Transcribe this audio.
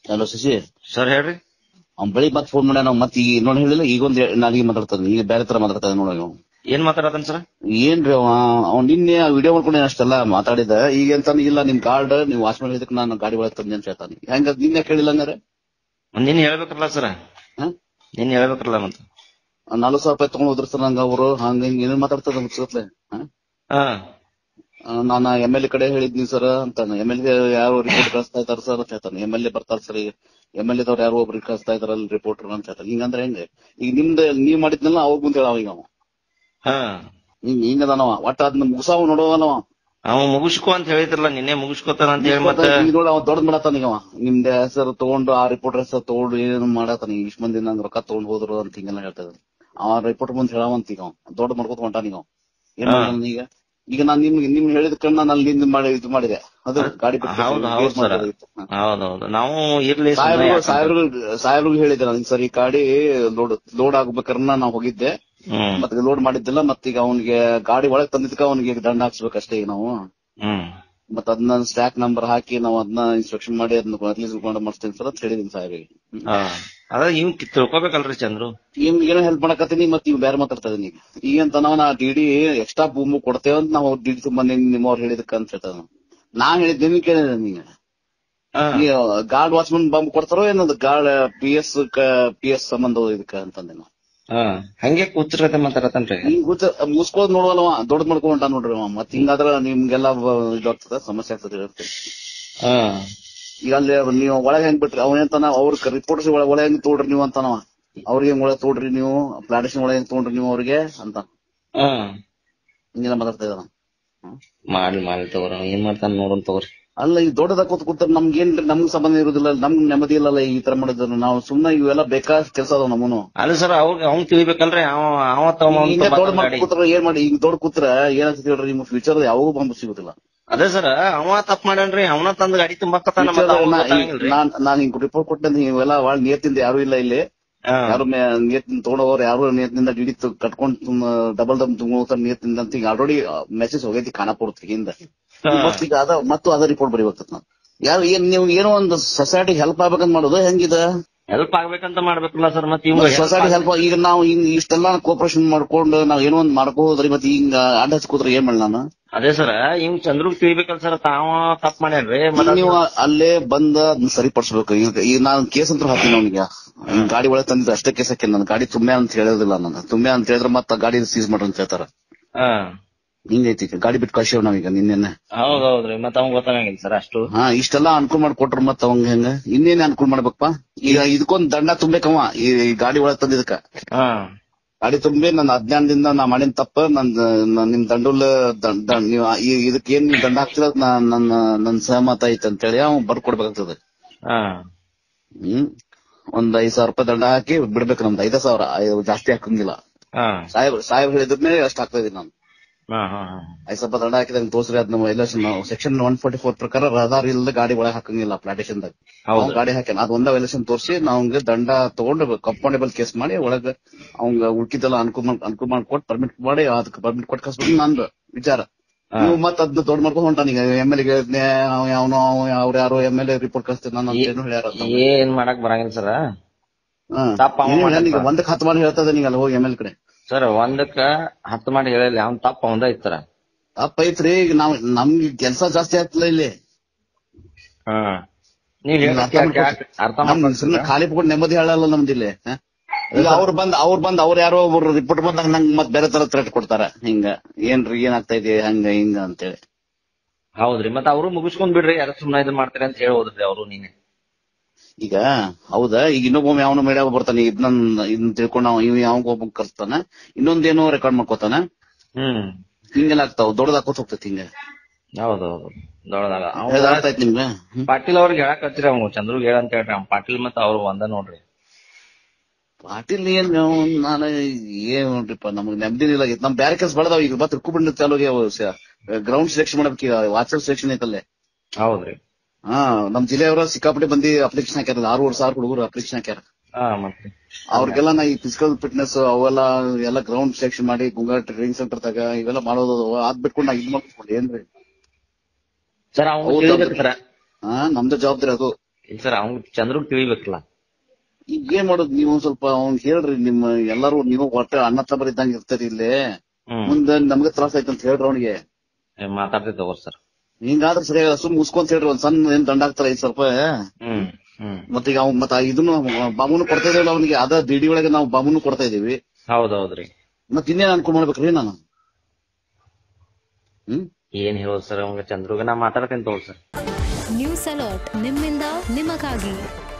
Hello Shashi sir ಹೇಳ್ರಿ ಅವ್ನ್ ಬೆಳಿಗ್ಗೆ ಮತ್ತೆ ಫೋನ್ ಮಾಡ್ಯಾನ ಅವ್ನ್ ಮತ್ತೆ ಈಗ ನೋಡಿ ಹೇಳಿಲ್ಲ ಈಗ ಒಂದ್ ನಾಲಿಗೆ ಮಾತಾಡ್ತಾನೆ ಈಗ ಬೇರೆ ತರ ಮಾತಾಡ್ತಾನೆ ನೋಡಿ ಅವ್ನು ಏನ್ ಮಾತಾಡತನ್ ಸರ್ ಏನ್ರಿ ಅವ ಅವ್ನ್ ನಿನ್ನೆ ವಿಡಿಯೋ ಮಾಡ್ಕೊಂಡೆ ಅಷ್ಟೆಲ್ಲ ಮಾತಾಡಿದ ಈಗ ಅಂತಾನೆ ಇಲ್ಲ ನಿಮ್ ಕಾರ್ಡ್ ನೀವು ವಾಚ್ ಮಾಡಿದಕ್ಕೆ ನಾನು ಗಾಡಿ ಒಳಗೆ ತಂದೆ ಅಂತ ಹೇಳ್ತಾನೆ ಹೆಂಗ ನಿನ್ನೆ ಕೇಳಿಲ್ಲ ಹಂಗಾರೆ ನಿನ್ ಹೇಳ್ಬೇಕಲ್ಲ ಸರ್ ಹಾ? ನಿನ್ ಹೇಳ್ಬೇಕಲ್ಲ ಮತ್ತ ನಾಲ್ಕು ಸಾವಿರ ರೂಪಾಯಿ ತಗೊಂಡ್ ಹೋದ್ರ ಸರ್ ನಂಗ ಅವರು ಹಂಗ ಹಿಂಗ ಏನೇನ್ ಮಾತಾಡ್ತದ ಮುಚ್ಚತ್ಲೆ ಹಾ ನಾನು ಎಮ್ ಎಲ್ ಎ ಕಡೆ ಹೇಳಿದ್ನಿ ಸರ್ ಅಂತಾನೆ ಎಮ್ ಎಲ್ ಎ ಯಾರು ರಿಪೋರ್ಟ್ ಕಳಿಸ್ತಾ ಇದಾರೆ ಸರ್ ಅಂತ ಹೇಳ್ತಾನೆ ಎಮ್ ಎಲ್ ಎ ಬರ್ತಾರ ಸರ್ ಎಮ್ ಎಲ್ ಎದವ್ರು ಯಾರೋ ಒಬ್ರಿಗೆ ಕಳಿಸ್ತಾ ಇದಾರಲ್ಲ ರಿಪೋರ್ಟರ್ ಅಂತ ಹೇಳ್ತಾನೆ ಹಿಂಗಂದ್ರೆ ಹೆಂಗೆ ಈಗ ನಿಮ್ದು ನೀವ್ ಮಾಡಿದ್ನಲ್ಲ ಅವಾಗ ಮುಂದೆ ಹೇಳ ಈಗ ಅವ ಹಾ ಹಿಂಗ್ ಹಿಂಗದಾನವ ಒಟ್ಟ ಅದನ್ನ ಮುಗಿಸಾವ ನೋಡುವನವ ಅವ ಮುಗಿಸ್ಕೊ ಅಂತ ಹೇಳಿದ್ರಲ್ಲ ನಿನ್ನೆ ಮುಗಿಸ್ಕೊತಾನ ಅಂತ ಹೇಳಿ ಮತ್ತೆ ಈಗ ನೋಡಿ ಅವ ದೊಡ್ಡ ಮಾಡತಾನ ಈಗ ಅವ ನಿಮ್ದ ಹೆಸರು ತಗೊಂಡು ಆ ರಿಪೋರ್ಟರ್ ಹೆಸರು ತಗೊಂಡು ಏನು ಮಾಡತಾನ ಇಷ್ಟ ಮಂದಿ ನಂಗ್ ರೊಕ್ಕ ತಗೊಂಡ್ ಹೋದ್ರು ಅಂತ ಹಿಂಗೆಲ್ಲ ಹೇಳ್ತಾ ಇದ್ದಾನೆ ಅವ ರಿಪೋರ್ಟ್ ಮುಂದೆ ಹೇಳವಂತ ಈಗ ಅವ ದೊಡ್ಡ ಮಾಡ್ಕೊತ ಹೊಂಟಾನ ಈಗ ಅವ ಏನ್ ಹಾ. ಮಾಡ್ತಾನ ಈಗ ಈಗ ನಾನ್ ನಿಮ್ಗೆ ನಿಮ್ ಹೇಳಿದ ಕಣ್ಣ ನಾನು ನಿಂದ ಮಾಡಿ ಇದು ಮಾಡಿದೆ ಅದು ಗಾಡಿ ಬಿಟ್ಟು ಹೌದು ಹೌದು ಕೇಸ್ ಸರ್ ಮಾಡ್ಬೋದಿತ್ತು. ಹಾ. ಹೌದೌದು ನಾವು ಇರ್ಲಿ ಸುಮ್ನೆ ಸಾಹೇಬ್ರು ಯಾಕಂತ- ಸಾಹೇಬ್ರು ಸಾಹೇಬ್ರಿಗೆ ಹೇಳಿದ್ದೆ ನಾನು ಸರ್ ಈ ಗಾಡಿ ಲೋಡ್ ಲೋಡ್ ಆಗ್ಬೇಕಾರೆ ನಾ ಹೋಗಿದ್ದೆ ಹ್ಮ್ ಮತ್ತೆ ಲೋಡ್ ಮಾಡಿದ್ದಿಲ್ಲ ಮತ್ತೀಗ ಅವನಿಗೆ ಗಾಡಿ ಒಳಗ್ ತಂದಿದ್ಕ ಅವನಿಗೆ ದಂಡ ಹಾಕ್ಸ್ಬೇಕಷ್ಟೇ ಈಗ ನಾವು ಹ್ಮ್ ಮತ್ತ ಅದನ್ನ ಸ್ಟ್ಯಾಕ್ ನಂಬರ್ ಹಾಕಿ ನಾವು ಅದನ್ನ ಇನ್ಸ್ಪೆಕ್ಷನ್ ಮಾಡಿ ಅದನ್ನ ರಿಲೀಸ್ ಮಾಡಿಸ್ತೀನಿ ಸರ್ ಅಂತ ಹೇಳಿದೀನಿ ಸಾಹೇಬ್ರಿಗೆ ಹಾ ಅದ ಇವ್ ತಿಳ್ಕೊಬೇಕಲ್ರಿ ಚಂದ್ರು ಇವ್ ಏನೋ ಹೆಲ್ಪ್ ಮಾಡಕತ್ತೀನಿ ಮತ್ತೆ ಇವ್ ಬೇರೆ ಮಾತಾಡ್ತಾ ಇದೀನಿ ಈಗ ಈಗ ಅಂತ ನಾವು ನಾ ಡಿ ಡಿ ಎಕ್ಸ್ಟ್ರಾ ಭೂಮಿ ಕೊಡ್ತೇವೆ ಅಂತ ನಾವು ಡಿ ಡಿ ತುಂಬಾ ನಿಮ್ಮವ್ರು ಹೇಳಿದಕ್ಕ ಅಂತ ಹೇಳ್ತಾನ ನಾ ಹೇಳಿದ್ದೇನೆ ಕೇಳಿದೆ ನೀಗ ಹಾ. ಈ ಗಾರ್ಡ್ ವಾಚ್ಮನ್ ಬಂಬ್ ಕೊಡ್ತಾರೋ ಏನದು guard P S P S ಸಂಬಂಧ ಇದಕ್ಕ ಅಂತಂದೆ ನಾವು ಹಾ ಹಂಗೆ ಕೂತಿರತ್ತೆ ಮಾತಾಡತನ್ರಿ ಹಿಂಗ್ ಗೊತ್ತ ಮುಸ್ಕೋದ್ ನೋಡವಲ್ಲವ ದೊಡ್ಡ ಮಾಡ್ಕೊಂಡ ನೋಡ್ರಿ ಅವ ಮತ್ ಹಿಂಗಾದ್ರ ನಿಮ್ಗೆಲ್ಲ ಇದಾಗ್ತದ ಸಮಸ್ಯೆ ಆಗ್ತದೆ ಹೇಳ್ತೀನಿ ಹಾ ಈಗ ಅಲ್ಲಿ ನೀವು ಒಳಗೆ ಹೆಂಗ್ ಬಿಟ್ರಿ ಅವನೇಂತಾನ ಅವ್ರ ರಿಪೋರ್ಟ್ಸ್ ಒಳಗೆ ಒಳಗೆ ಹೆಂಗ್ ತೋಡ್ರಿ ನೀವು ಅಂತಾನವ ಅವ್ರಿಗೆ ಹೆಂಗ್ ಒಳಗೆ ತೋಡ್ರಿ ನೀವು ಪ್ಲಾಟೇಶನ್ ಒಳಗೆ ಹೆಂಗ್ ತಗೊಂಡ್ರಿ ನೀವು ಅವ್ರಿಗೆ ಅಂತ ಹಾ ಹಿಂಗೆಲ್ಲ ಮಾತಾಡ್ತಾ ಇದ್ದಾನ ಮಾಡ್ಲಿ ಮಾಡ್ಲಿ ತಗೋರಿ ಏನ್ ಮಾಡ್ತಾನ ನೋಡೋಣ ತಗೋರಿ ಅಲ್ಲ ಈ ದೊಡ್ಡದಾಗ ಕೂತ್ ಕೂತಾರ ನಮ್ಗೆ ಏನ್ ನಮ್ಗ್ ಸಂಬಂಧ ಇರುದಿಲ್ಲ ನಮ್ಗ್ ನೆಮ್ಮದಿ ಇಲ್ಲಲ್ಲ ಈ ತರ ಮಾಡಿದ್ರು ನಾವು ಸುಮ್ನೆ ಇವೆಲ್ಲ ಬೇಕಾದ ಕೆಲಸ ಅದಾವ ನಮ್ಮನು ಅಲ್ಲ ಸರ್ ಅವ್ರಿಗೆ ಅವ್ನ್ ತಿಳಿಬೇಕಲ್ರಿ ಅವ ಅವ ತಗೊಂಡ್ ಹಿಂಗೆ ದೊಡ್ಡ ಬಂದ್ ಮಾಡಿ ಗಾಡಿ. ಕೂತ್ರ ಏನ್ ಮಾಡಿ ಈಗ ದೊಡ್ಡ ಕೂತ್ರ ಏನಾಗ್ತದೆ ಹೇಳ್ರಿ ನಿಮ್ ಫ್ಯೂಚರ್ ಯಾವಾಗೂ ಬಂದು ಸಿಗುದಿಲ್ಲ ಅದೇ ಸರ್ ಅವ ತಪ್ಪ ಮಾಡ್ಯಾನ್ರಿ ಅವನ ತಂದ್ ಗಾಡಿ ತುಂಬಾಕತ್ತಾನ Future ಮತ್ತೆ ಅವ್ನ್ ನಾ- ಗೊತ್ತಾಗಂಗಿಲ್ರಿ. ನಾನ್ ನಾನ್ ಹಿಂಗ್ ರಿಪೋರ್ಟ್ ಕೊಟ್ಟೆ ಇವೆಲ್ಲ ಒಳಗ್ ನಿಯತ್ತಿಂದ ಯಾರು ಇಲ್ಲ ಇಲ್ಲಿ ಹಾ. ಯಾರು ನಿಯತ್ತಿನ ತಗೊಂಡವ್ರು ಯಾರು ನಿಯತ್ತಿನಿಂದ ಡಿಡಿ ಕಟ್ಕೊಂಡ್ ಡಬಲ್ ದಮ್ ತುಂಬೋತಾರ ನಿಯತ್ತಿಂದ ಅಂತ ಈಗ ಆಲ್ರೆಡಿ ಮೆಸೇಜ್ ಹೋಗೈತಿ ಖಾನಾಪುರ ಹಿಂದ ಹಾ. ಮತ್ತೀಗ ಅದ ಮತ್ತು ಅದ ರಿಪೋರ್ಟ್ ಬರೀಬೇಕು ನಾನು ಯಾರು ಏನ್ ನೀವು ಏನೋ ಒಂದು ಸೊಸೈಟಿ ಹೆಲ್ಪ್ ಆಗ್ಬೇಕಂತ ಮಾಡೋದು ಹೆಂಗಿದ ಹೆಲ್ಪ್ ಆಗ್ಬೇಕಂತ ಮಾಡ್ಬೇಕಲ್ಲ ಸರ್ ಮತ್ತೆ ಇವ್ ಸೊಸೈಟಿ ಹೆಲ್ಪ್ ಈಗ ನಾವು ಹಿಂಗ್ ಇಷ್ಟೆಲ್ಲ ಕೋಪರೇಷನ್ ಮಾಡ್ಕೊಂಡು ನಾವ್ ಏನೋ ಒಂದ್ ಮಾಡ್ಕೋದ್ರಿ ಮತ್ತೆ ಹಿಂಗ ಅಡ್ಡ ಹಚ್ಕೋದ್ರೆ ಏನ್ ಮಾಡಿ ನಾನು ಅದೇ ಸರ್ ಇವ್ ಚಂದ್ರುಗ್ ತಿಳಿಬೇಕಲ್ಲ ಸರ್ ತಾವ ತಪ್ಪ ಮಾಡ್ಯಾನ್ರಿ ಈಗ ಮತ್ತೆ ನೀವು ಅಲ್ಲೇ ಬಂದ ಅದನ್ನ ಸರಿಪಡಿಸ್ಬೇಕು ಈಗ ಈಗ ನಾನು ಕೇಸ್ ಅಂತ ಹಾಕ್ತೀನಿ ಅವನಿಗೆ ಗಾಡಿ ಒಳಗೆ ತಂದಿದ್ದು ಅಷ್ಟೇ ಕೇಸ್ ಹಾಕಿ ನನ್ನ ಗಾಡಿ ತುಂಬೆ ಅಂತ ಹೇಳೋದಿಲ್ಲ ನಾನು ತುಂಬೆ ಅಂತ ಹೇಳಿದ್ರೆ ಮತ್ತೆ ಗಾಡಿ ಸೀಸ್ ಮಾಡ್ರಿ ಅಂತ ಹೇಳ್ತಾರ ಹಾ ಹಿಂಗೈತಿ ಈಗ ಗಾಡಿ ಬಿಟ್ಟು ಕಳ್ಸೇವ್ ನಾವೀಗ ನಿನ್ನೆ ಹೌದೌದ್ರಿ ಮತ್ತೆ ಅವ್ನ್ ಗೊತ್ತಾಗಂಗಿಲ್ಲ ಸರ್ ಅಷ್ಟು ಹಾ ಇಷ್ಟೆಲ್ಲ ಅನುಕೂಲ ಮಾಡಿ ಕೊಟ್ರ ಮತ್ತ ಅವಂಗ ಹೆಂಗ ಇನ್ನೇನ್ ಅನುಕೂಲ ಮಾಡ್ಬೇಕಪ್ಪ ಈಗ ಇದಕ್ಕೊಂದ್ ದಂಡ ತುಂಬೇಕವ ಈ ಈ ಗಾಡಿ ಒಳಗ್ ತಂದಿದ್ದಕ್ಕ ಹಾ ಗಾಡಿ ತುಂಬಿ ನನ್ನ ಅಜ್ಞಾನದಿಂದ ನಾ ಮಾಡಿನ ತಪ್ಪ ನನ್ ನನ್- ನಿಮ್ ದಂಡುಲ್ ದಂಡ ದಂಡ- ನೀವು ಈ- ಇದಕ್ಕೆ ಏನ್ ನೀವು ದಂಡ ಹಾಕ್ತಿರ ಅದ್ ನಾ- ನನ್ನ ನನ್ ಸಹಮತ ಐತೆ ಅಂತೇಳಿ ಅವ್ನ್ ಬರ್ಕೊಡ್ಬೇಕಾಗ್ತದೆ ಹಾ ಹ್ಮ್ ಒಂದ್ ಐದ್ ಸಾವಿರ ರೂಪಾಯಿ ದಂಡ ಹಾಕಿ ಬಿಡ್ಬೇಕು ನಮ್ದು ಐದ ಸಾವಿರ ಐ- ಜಾಸ್ತಿ ಹಾಕಂಗಿಲ್ಲ ಹಾ ಸಾಹೇಬ್ ಸಾಹೇಬ್ ಹೇಳಿದ್ಮೇಲೆ ಅಷ್ಟು ಹಾಕ್ತಾ ಇದೀನಿ ನಾನು ಹಾ ಹಾ ಹಾ. ಐದ್ ಸಾವಿರ ರೂಪಾಯಿ ದಂಡ ಹಾಕಿದಂಗ್ ತೋರ್ಸ್ರಿ ಅದ್ ನಮ್ಮ ಎಲ್ಲ ಸೆಕ್ಷನ್ ಒನ್ ಫೋರ್ಟಿ ಫೋರ್ ಪ್ರಕಾರ ರದಾರ್ ಇಲ್ಲದ ಗಾಡಿ ಒಳಗೆ ಹಾಕಂಗಿಲ್ಲ ಪ್ಲಾಟೇಶನ್ ದಾಗ ಹೌದು. ಅವ್ನ್ ಗಾಡಿ ಹಾಕ್ಯಾನ ಅದ್ ಒಂದ ವೈಲೇಷನ್ ತೋರಿಸಿ ನಾವ್ ದಂಡ ತಗೊಂಡು ಕಂಪೌಂಡೇಬಲ್ ಕೇಸ್ ಮಾಡಿ ಒಳಗ ಅವಂಗ ಉಳ್ಕಿದ್ದೆಲ್ಲ ಅನುಕೂಲ ಮಾಡ್- ಅನುಕೂಲ ಮಾಡ್ಕೊಟ್ ಪರ್ಮಿಟ್ ಮಾಡಿ ಅದಕ್ಕೆ ಪರ್ಮಿಟ್ ಕೊಟ್ಟು ಕಳ್ಸ್ಬೇಕು ನಂದು ವಿಚಾರ ಹಾ. ನೀವು ಮತ್ತ ಅದನ್ನ ದೊಡ್ಡ ಮಾಡ್ಕೊಂಡು ಹೊಂಟಾನ ಈಗ ಎಮ್ ಎಲ್ ಎ ಅವನು ಅವ್ರ ಯಾರು ಎಮ್ ಎಲ್ ಎ ರಿಪೋರ್ಟ್ ಕಳಿಸ್ತೀನಿ ನಾನು ಅಂತ ಏನು ಹೇಳ್ಯಾರ ಅಂತ. ಏನ್ ಮಾಡಕ್ ಬರಂಗಿಲ್ಲ ಸರ್ ಹಾ. ತಪ್ಪ ಅವ ಏನ್ ಮಾಡ್ಯಾನ ಹೇಳ್ಯಾನ ಈಗ ಸರ್. ಒಂದಕ್ಕೆ ಹತ್ತು ಮಾಡಿ ಹೇಳ್ತಾ ಇದ್ದಾನೆ ಈಗ ಅಲ್ಲಿ ಹೋಗಿ ಎಮ್ ಎಲ್ ಕಡೆ ಸರ್ ಒಂದಕ್ಕ ಹತ್ತು ಮಾಡಿ ಹೇಳಿಲ್ಲ ಅವ್ನ್ ತಪ್ಪ ಅವಂದ ಐತರ ತಪ್ಪ ಐತ್ರಿ ಈಗ ನಾವ್ ನಮ್ಗೆ ಕೆಲ್ಸ ಜಾಸ್ತಿ ಆಗ್ತಿಲ್ಲ ಇಲ್ಲಿ ಹಾ ನೀವ್ ಈಗ ಹೇಳಕ್ ಅರ್ಥ ಯಾಕ್- ಯಾಕ್- ಮಾಡ್ಕೊ- ಅರ್ಥ ನಮ್ ಸುಮ್ನೆ ಮಾಡ್ಕೊಂಡ್ರ ಖಾಲಿ ಬಿಟ್ಕೊಂಡು ನೆಮ್ಮದಿ ಹೇಳಲ್ಲ ನಮ್ದು ಇಲ್ಲಿ ಹ? ಈಗ ಅವ್ರು ಬಂದ್ ಅವ್ರು ಬಂದ್ ಅವ್ರು ಯಾರೋ ಒಬ್ರು ರಿಪೋರ್ಟ್ ಬಂದಾಗ ನಂಗ್ ಮತ್ ಬೇರೆ ತರ ಥ್ರೆಟ್ ಕೊಡ್ತಾರ ಹಿಂಗ ಏನ್ರಿ ಏನಾಗ್ತಾ ಇದೆ ಹಂಗ ಹಿಂಗ ಅಂತೇಳಿ ಹೌದ್ರಿ ಮತ್ತ ಅವ್ರು ಮುಗಿಸ್ಕೊಂಡ್ ಬಿಡ್ರಿ ಯಾರ ಸುಮ್ನ ಇದನ್ ಮಾಡ್ತಾರೆ ಅಂತ ಹೇಳಿ ಹೋದ್ರಿ ಅವ್ರು ನೀನೆ ಈಗ ಹೌದಾ ಈಗ ಇನ್ನೊಬ್ಬ ಯಾವನ ಮೇಡ ಬರ್ತಾನೆ ಇದನ್ನ ಇದನ್ನ ತಿಳ್ಕೊಂಡು ಅವ ಇವ್ ಯಾವ ಒಬ್ಬ ಕರ್ತಾನ ಇನ್ನೊಂದೇನೋ ರೆಕಾರ್ಡ್ ಮಾಡ್ಕೋತಾನ ಹ್ಮ್ ಹಿಂಗೆಲ್ಲ ಆಗ್ತಾವ ದೊಡ್ಡದಾಕೋತ್ ಹೋಗ್ತೈತಿ ಹಿಂಗ ಹೌದೌದು ದೊಡ್ಡದಾಗ ಇದು ಅರ್ಥ ಆಯ್ತು ನಿಮ್ಗೆ ಹ್ಮ್. ಪಾಟೀಲ್ ಅವ್ರಿಗೆ ಹೇಳಕ್ ಹಚ್ಚಿರಿ ಅವ್ನು ಚಂದ್ರುಗ್ ಹೇಳ ಅಂತ ಹೇಳ್ರಿ ಅವ್ನ್ ಪಾಟೀಲ್ ಮತ್ತ ಅವ್ರು ಒಂದ ನೋಡ್ರಿ ಪಾಟೀಲ್ ಏನ್ ಅವ್ನ್ ನಾನು ಏನ್ ನೋಡ್ರಿಪ್ಪ ನಮಗ್ ನೆಮ್ಮದಿ ಇಲ್ಲ ನಮ್ ಬ್ಯಾರೆ ಕೆಲಸ ಬೆಳೆದಾವ ಈಗ ಮತ್ತೆ ರುಕ್ಕುಬಿಂಡ ಚಾಲು ಗ್ರೌಂಡ್ ಸೆಲೆಕ್ಷನ್ ಮಾಡಬೇಕು ಈಗ ವಾಚರ್ ಸೆಲೆಕ್ಷನ್ ಐತಲ್ಲೇ ಹೌದ್ರಿ ಹಾ ನಮ್ ಜಿಲ್ಲೆಯವರು ಸಿಕ್ಕಾಪಟ್ಟೆ ಬಂದಿ ಅಪ್ಲಿಕೇಶನ್ ಹಾಕ್ಯಾರ ಆರೂವರೆ ಸಾವಿರ ಹುಡುಗರು ಅಪ್ಲಿಕೇಶನ್ ಹಾಕ್ಯಾರ ಹಾ ಮತ್ತೆ ಅವ್ರಿಗೆಲ್ಲ ನಾ ಈ ಫಿಸಿಕಲ್ ಫಿಟ್ನೆಸ್ ಅವೆಲ್ಲ ಎಲ್ಲ ಗ್ರೌಂಡ್ ಸೆಲೆಕ್ಷನ್ ಮಾಡಿ ಗುಂಗಾ ಟ್ರೈನಿಂಗ್ ಸೆಂಟರ್ ತಾಗ ಇವೆಲ್ಲ ಮಾಡೋದು ಅದ್ ಬಿಟ್ಕೊಂಡು ನಾ ಇದ್ ಮಾಡ್ಕೊಂಡು ಏನ್ರಿ ಸರ್ ಅವ್ನು ಹೌದು. ಕೇಳಿದ್ರಿ ಸರ್ ಹಾ ನಮ್ದು ಜವಾಬ್ದಾರಿ ಅದು ಇಲ್ಲ ಸರ್ ಅವ್ನ್ ಚಂದ್ರಗ್ ತಿಳಿಬೇಕಲ್ಲ ಈಗ ಏನ್ ಮಾಡೋದು ನೀವು ಒಂದ್ ಸ್ವಲ್ಪ ಅವ್ನ್ ಹೇಳ್ರಿ ನಿಮ್ಮ ಎಲ್ಲಾರು ನೀವು ಒಟ್ಟ ಅಣ್ಣ ತಮ್ಮರ್ ಇದ್ದಂಗ ಇರ್ತೀರಿ ಇಲ್ಲಿ ಹ್ಮ್ ಮುಂದೆ ನಮ್ಗೆ ತ್ರಾಸ ಆಯ್ತು ಅಂತ ಹೇಳ್ರಿ ಅವ್ನಿಗೆ ಏ, ಮಾತಾಡ್ತೀವಿ ತಗೋರ್ ಸರ್ ಹಿಂಗಾದ್ರೆ ಸರಿಯಾಗ ಸುಮ್ ಮುಸ್ಕೊಂತ ಹೇಳ್ರಿ ಒಂದ್ ಸಣ್ಣ ಏನ್ ದಂಡ ಹಾಕ್ತಾರ ಐದ್ ಸ್ವಲ್ಪ ಹ್ಮ್ ಹ್ಮ್ ಮತ್ತೆ ಈಗ ಅವ್ನ್ ಮತ್ತ ಇದನ್ನು ಬಾಮುನು ಕೊಡ್ತಾ ಇದೀವಲ್ಲ ಅವನಿಗೆ ಅದ ದಿಡಿ ಒಳಗೆ ನಾವು ಬಾಮುನು ಕೊಡ್ತಾ ಇದೀವಿ ಹೌದೌದ್ರಿ ಮತ್ ಇನ್ನೇನ್ ಅನ್ಕೊಂಡ್ ಮಾಡ್ಬೇಕ್ರಿ ನಾನು ಹ್ಮ್ ಏನ್ ಹೇಳೋದು ಸರ್ ಅವಂಗ ಚಂದ್ರುಗ ನಾ ಮಾತಾಡ್ತೇನೆ ತಗೋರ್ ಸರ್ ನ್ಯೂಸ್ ಅಲರ್ಟ್ ನಿಮ್ಮಿಂದ ನಿಮಗಾಗಿ